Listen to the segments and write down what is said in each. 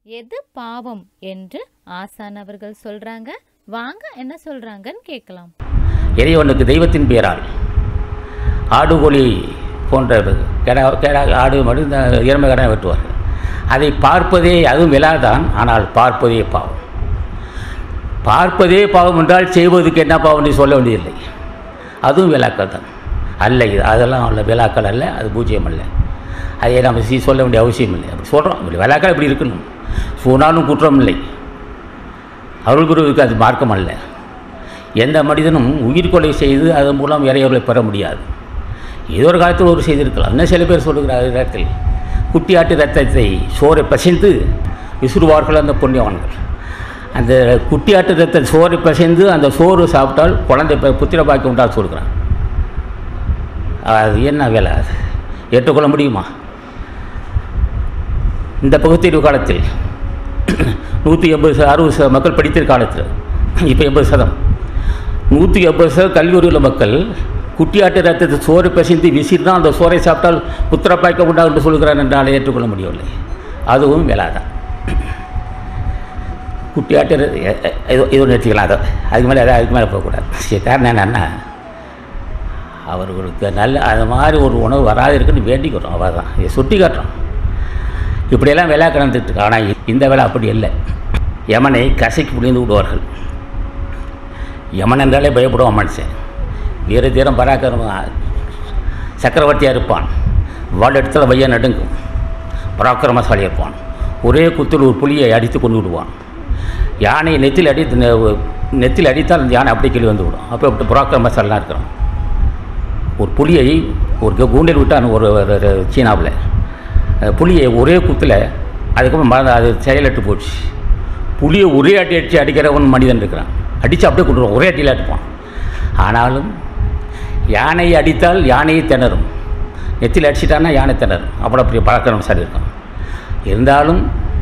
எது பாவம் என்று ஆசான் அவர்கள் சொல்றாங்க வாங்க என்ன சொல்றாங்கன்னு கேட்கலாம் இறைவனுக்கு தெய்வத்தின் பெயரால் ஆடு கோழி போன்ற கெடா கெடா ஆடு மாடு இந்த எருமை கடை வெட்டுவார்கள் அதை பார்ப்பதே அதுவும் விழாதான் ஆனால் பார்ப்பதே பாவம் பார்ப்பதே பாவம் என்றால் செய்வதற்கு என்ன பாவம் என்று சொல்ல வேண்டியதில்லை அதுவும் விழாக்கள் தான் அல்ல இது அதெல்லாம் அல்ல விழாக்கள் அல்ல அது பூஜ்ஜியம் அல்ல அதை நம்ம சி சொல்ல வேண்டிய அவசியம் இல்லை அப்படி சொல்கிறோம் இப்படி விழாக்கள் இப்படி இருக்கணும் சொன்னாலும் குற்றம் இல்லை அருள் குருவுக்கு அது மார்க்கம் அல்ல எந்த மனிதனும் உயிர் கொலை செய்து அதன் மூலம் இறையவர்களை பெற முடியாது ஏதோ ஒரு காலத்தில் ஒரு செய்திருக்கலாம் இன்னும் சில பேர் சொல்லுகிறார் இடத்தில் குட்டியாட்டு ரத்தத்தை சோறை பசிந்து விசுறுவார்கள் அந்த புண்ணியவான்கள் அந்த குட்டியாட்டு ரத்த சோறை பசிந்து அந்த சோறு சாப்பிட்டால் குழந்தை பெ- புத்திர பாக்கி உண்டாக சொல்கிறான் அது என்ன வேலை அது ஏற்றுக்கொள்ள முடியுமா இந்த பகுத்தறிவு காலத்தில் நூற்றி எண்பது ச- அறுபது ச மக்கள் படித்திருக்க காலத்தில் இப்போ எண்பது சதம் நூற்றி எண்பது சதம் கல்வி உள்ள மக்கள் குட்டியாட்டு ரத்தத்தை சோறு பிசைந்து விசிறினா அந்த சோறை சாப்பிட்டால் புத்திரப்பாய்க்க உண்டா என்று சொல்கிறார் என்றால் ஏற்றுக்கொள்ள முடியவில்லை அதுவும் வேளாதான் குட்டியாட்டு ர- எ- எ- இது இது நிறுத்திக்கலாம் அதை அதுக்கு மேலே அதை அதுக்கு மேலே போகக்கூடாது சரி காரணம் என்னென்னா அவர்களுக்கு நல்ல அது மாதிரி ஒரு உணவு வராது இருக்குன்னு வேண்டிக்கிறோம் அவள் தான் இதை சுட்டி காட்டுறோம் இப்படியெல்லாம் விழா கடந்துட்டு இருக்கு ஆனால் இந்த வேலை அப்படி இல்லை யமனை கசைக்கு புரிந்து விடுவார்கள் யமன் என்றாலே பயப்படுவான் மனுஷன் வீர தீரம் பராக்கிரமம் சக்கரவர்த்தியாக இருப்பான் வாழ இடத்துல வைய நடுங்கும் பராக்கிரமசாலி இருப்பான் ஒரே குத்தில் ஒரு புலியை அடித்து கொண்டு விடுவான் யானையை நெத்தில் அடித்து நெ- நெத்தில் அடித்தால் அந்த யானை அப்படியே கீழே வந்து விடும் அப்போ இப்படி பராக்கிரமசாலாம் இருக்கிறான் ஒரு புலியை ஒரு கூண்டில் விட்டான் ஒரு ஒரு சீனாவில் அந்த புலியை ஒரே குத்தில் அதுக்கப்புறம் மறந்து அது செயலட்டு போச்சு புலியை ஒரே அடி அடித்து அடிக்கிறவன் மனிதன் இருக்கிறான் அடித்து அப்படியே கொண்டு ஒரே அடியில் அடிப்பான் ஆனாலும் யானையை அடித்தால் யானையை திணறும் நெத்தியில் அடிச்சிட்டான்னா யானை திணறும் அவ்வளோ பெரிய பழக்கம் சரி இருக்கும் இருந்தாலும்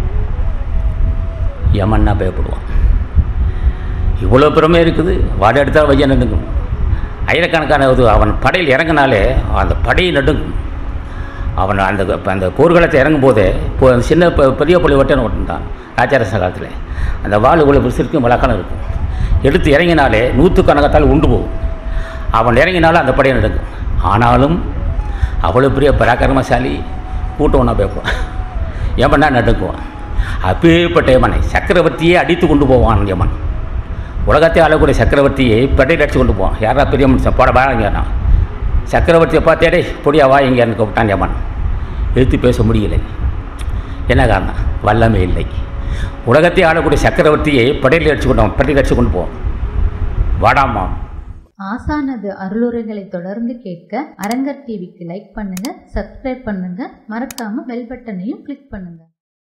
யமன்னா பயப்படுவான் இவ்வளோ பெருமை இருக்குது வாட எடுத்தால் வைய நடுங்கும் ஆயிரக்கணக்கான இது அவன் படையில் இறங்கினாலே அந்த படையை நடுங்கும் அவன் அந்த அந்த போர்க்களத்தை இறங்கும் போதே இப்போ அந்த சின்ன பெ- பெரிய புள்ளி ஒட்டன்னு ஓட்டினான் ராஜாரச காலத்தில் அந்த வாள் இவ்வளோ பெருசு இருக்கும் விளக்கணம் இருக்கும் எடுத்து இறங்கினாலே நூற்றுக்கணக்கத்தால் உண்டு போகும் அவன் இறங்கினாலும் அந்த படையை நடுங்கும் ஆனாலும் அவ்வளோ பெரிய பராக்கிரமசாலி கூட்டம் ஒன்றா பேப்புவான் யமன்னா நடுங்குவான் அப்பேற்பட்ட யமனை சக்கரவர்த்தியே அடித்து கொண்டு போவான் யமன் உலகத்தை ஆளக்கூடிய சக்கரவர்த்தியை படையில் அடித்து கொண்டு போவான் யாரா பெரிய மனுஷன் போட வாங்க சக்கரவர்த்தியை பார்த்தேடே பொடியா வா இங்கேன்னு கூப்பிட்டான் யமன் எழுத்து பேச முடியலை என்ன காரணம் வல்லமை இல்லை உலகத்தை ஆளக்கூடிய சக்கரவர்த்தியை படையில் அடிச்சு கொண்டு படையில் அடிச்சு கொண்டு போவோம் வாடாமா ஆசானது அருளுரைகளை தொடர்ந்து கேட்க அரங்கர் டிவிக்கு லைக் பண்ணுங்க சப்ஸ்கிரைப் பண்ணுங்க மறக்காம பெல் பட்டனையும் கிளிக் பண்ணுங்க